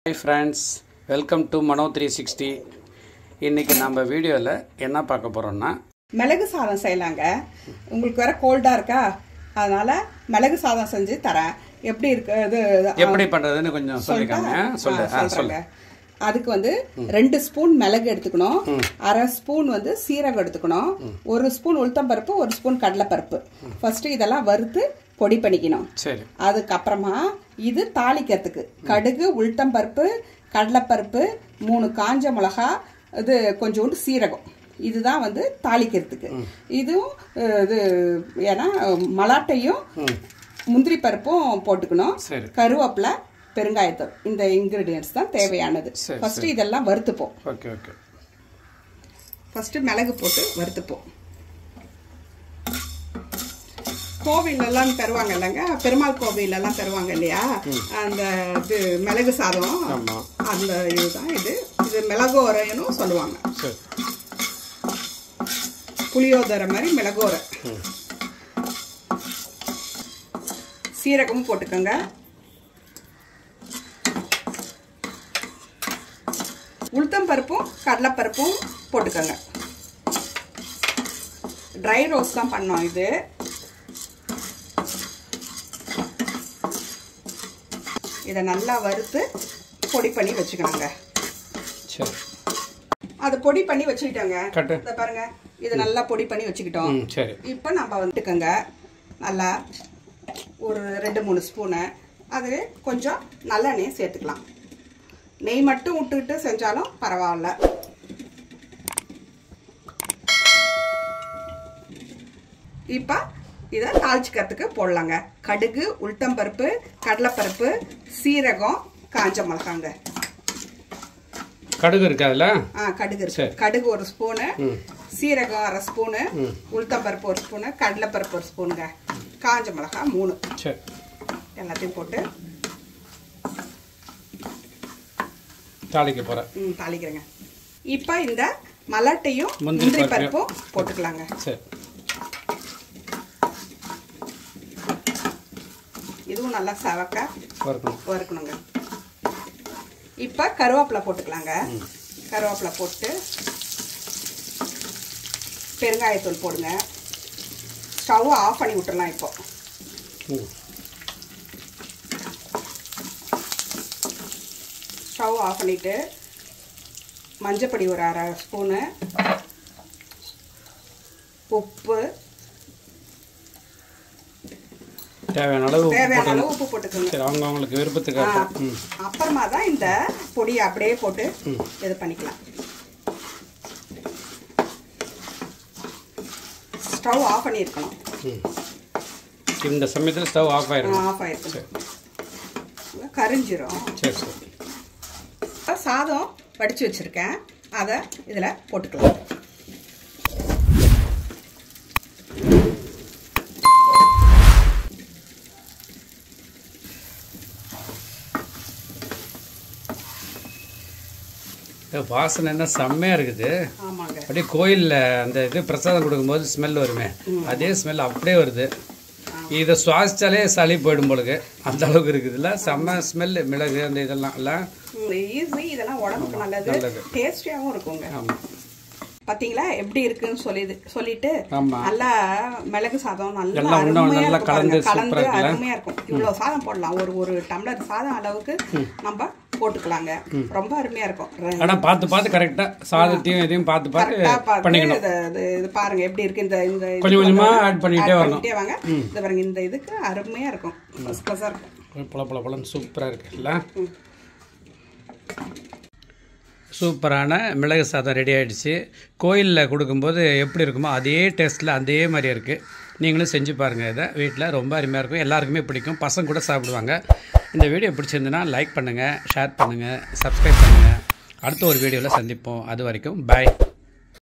Hi friends welcome to Mano three sixty இன்றைக்கி நம்ம வீடியோவில் என்ன பார்க்க போகிறோம்னா மிளகு சாதம் செய்யலாங்க உங்களுக்கு வேற கோல்டா இருக்கா அதனால மிளகு சாதம் செஞ்சு தரேன் எப்படி இருக்கு இது எப்படி பண்ணுறதுன்னு கொஞ்சம் சொல்லிக்காங்க சொல்லு ஆ சொல்லு சொல்றேங்க அதுக்கு வந்து ரெண்டு ஸ்பூன் மிளகு எடுத்துக்கணும் அரை ஸ்பூன் வந்து சீரகம் எடுத்துக்கணும் ஒரு ஸ்பூன் உளுத்தம்பருப்பு ஒரு ஸ்பூன் கடலைப்பருப்பு ஃபர்ஸ்ட் இதெல்லாம் வறுத்து பொடி பண்ணிக்கணும் சரி அதுக்கப்புறமா இது தாளிக்கிறதுக்கு கடுகு உளுத்தம்பருப்பு கடலைப்பருப்பு மூணு காஞ்ச மிளகா இது கொஞ்சோண்டு சீரகம் இதுதான் வந்து தாளிக்கிறதுக்கு இதுவும் அஹ், இது ஏன்னா மலாட்டையும் முந்திரி பருப்பும் போட்டுக்கணும் சரி. கருவேப்பிலை பெருங்காயத்தூள் இந்த இன்கிரீடியன்ஸ் தான் தேவையானது சரி, ஃபர்ஸ்ட் இதெல்லாம் வறுத்துப்போம் ஓகே ஓகே ஃபர்ஸ்ட் மிளகு போட்டு வறுத்துப்போம் கோவில் எல்லாம் தருவாங்க இல்லைங்க பெருமாள் கோவில் எல்லாம் தருவாங்க இல்லையா அந்த இது மிளகு சாதம் ஆமாம் அந்த இதுதான் இது இது மிளகோரைன்னு சொல்லுவாங்க சரி புளியோதரை மாதிரி மிளகோரை சீரகமும் போட்டுக்கோங்க உளுத்தம் பருப்பும் கடலைப்பருப்பும் போட்டுக்கோங்க ட்ரை ரோஸ்ட் தான் பண்ணோம் இது இதை நல்லா வறுத்து பொடி பண்ணி வச்சுக்கணுங்க சரி அதை பொடி பண்ணி வச்சுக்கிட்டோங்க கட்டு இதை பாருங்க இது நல்லா பொடி பண்ணி வச்சுக்கிட்டோம் ம் சரி இப்போ நம்ம வந்துட்டுக்கோங்க நல்லா ஒரு ரெண்டு மூணு ஸ்பூனு அது கொஞ்சம் நல்லெண்ணெயை சேர்த்துக்கலாம் நெய் மட்டும் விட்டுக்கிட்டு செஞ்சாலும் பரவாயில்ல இப்போ இதை தாளிச்சிக்கிறதுக்கு போடலாங்க கடுகு உளுத்தம்பருப்பு கடலைப்பருப்பு சீரகம் காஞ்ச மிளகாங்க கடுகு இருக்கு அதில் ஆ கடுகு இருக்கு சரி. கடுகு ஒரு ஸ்பூனு ம் சீரகம் அரை ஸ்பூனு உளுத்தம்பருப்பு ஒரு ஸ்பூனு கடலைப்பருப்பு ஒரு ஸ்பூனுங்க காஞ்ச மிளகா மூணு சரி எல்லாத்தையும் போட்டு தாளிக்க போகிறேன் ம், தாளிக்கிறேங்க இப்போ இந்த மலாட்டையும் முந்திரி முந்திரி பருப்பையும். பருப்பும் போட்டுக்கலாங்க சரி இதுவும் நல்லா சவக்க வறுக்கணும் வறுக்கணுங்க இப்போ கருவேப்பிலை போட்டுக்கலாங்க கருவேப்பிலை போட்டு பெருங்காயத்தூள் போடுங்க ஸ்டவ் ஆஃப் பண்ணி விட்டுறலாம் இப்போ ம் ஸ்டவ் ஆஃப் பண்ணிவிட்டு மஞ்சப்பொடி ஒரு அரை ஸ்பூனு உப்பு தேவையான அளவு உப்பு தேவையான போட்டுக்கணும். அளவு உப்பு போட்டுக்கோங்க சரி அவங்க அவங்களுக்கு விருப்பத்துக்கு அப்புறம் ம் அப்புறமா தான் இந்த பொடியை அப்படியே போட்டு இது பண்ணிக்கலாம் ஸ்டவ் ஆஃப் பண்ணியிருக்கணும் ம் இந்த சமயத்தில் ஸ்டவ் ஆஃப் ஆயிடும் ஆஃப் ஆயிருக்கணும் கரிஞ்சிரும் சரி சரி இப்ப சாதம் வடித்து வச்சுருக்கேன் அதை இதில் போட்டுக்கலாம் ஏ, வாசனை என்ன செம்மையாக இருக்குது ஆமாங்க அப்படியே கோயிலில் அந்த இது பிரசாதம் கொடுக்கும்போது ஸ்மெல் வருமே அதே ஸ்மெல் அப்படியே வருது இதை சுவாசிச்சாலே சளி போயிடும் பொழுது அந்த அளவுக்கு இருக்குதுல்ல செம்ம ஸ்மெல் மிளகு அந்த இதெல்லாம் எல்லாம் ஈஸி இதெல்லாம் உடம்புக்கு நல்லது நல்லது. டேஸ்டியாகவும் இருக்குங்க ஆமாம் பாத்தீங்களா எப்படி இருக்குன்னு சொல்லி சொல்லிட்டு ஆமா. நல்லா மிளகு சாதம் நல்லா எல்லாம் இன்னும் அருமையா நல்லா இருக்கும் பாருங்க. கலந்து கலந்து சூப்பரா இருக்குல்ல? அருமையா இருக்கும் இவ்வளவு சாதம் போடலாம் ஒரு ஒரு டம்ளர் சாதம் அளவுக்கு நம்ம போட்டுக்கலாங்க ரொம்ப அருமையா இருக்கும் ர- ஆனால் பார்த்து பார்த்து கரெக்டாக சாதத்தையும் இதையும் பார்த்து கரெக்டா பார்த்து பார்த்து பண்ணிக்கணும் இது இது இது பாருங்க எப்படி இருக்கு இந்த இந்த இது கொஞ்சம் கொஞ்சமா வந்து add பண்ணிட்டே add வரணும். பண்ணிட்டே வாங்க இது பாருங்க இந்த இதுக்கு அருமையா இருக்கும் ஃபர்ஸ்ட் கிளாஸா இருக்கும் பல பல பழம் சூப்பராக இருக்குல்ல சூப்பரான மிளகு சாதம் ரெடி ஆயிடுச்சு கோயிலில் கொடுக்கும்போது எப்படி இருக்குமோ அதே டேஸ்ட்டில் அதே மாதிரி இருக்குது நீங்களும் செஞ்சு பாருங்கள் இதை வீட்டில் ரொம்ப அருமையாக இருக்கும் எல்லாருக்குமே பிடிக்கும் பசங்க கூட சாப்பிடுவாங்க இந்த வீடியோ பிடிச்சிருந்துன்னா லைக் பண்ணுங்கள் ஷேர் பண்ணுங்கள் சப்ஸ்கிரைப் பண்ணுங்கள் அடுத்த ஒரு வீடியோவில் சந்திப்போம் அது வரைக்கும் பாய்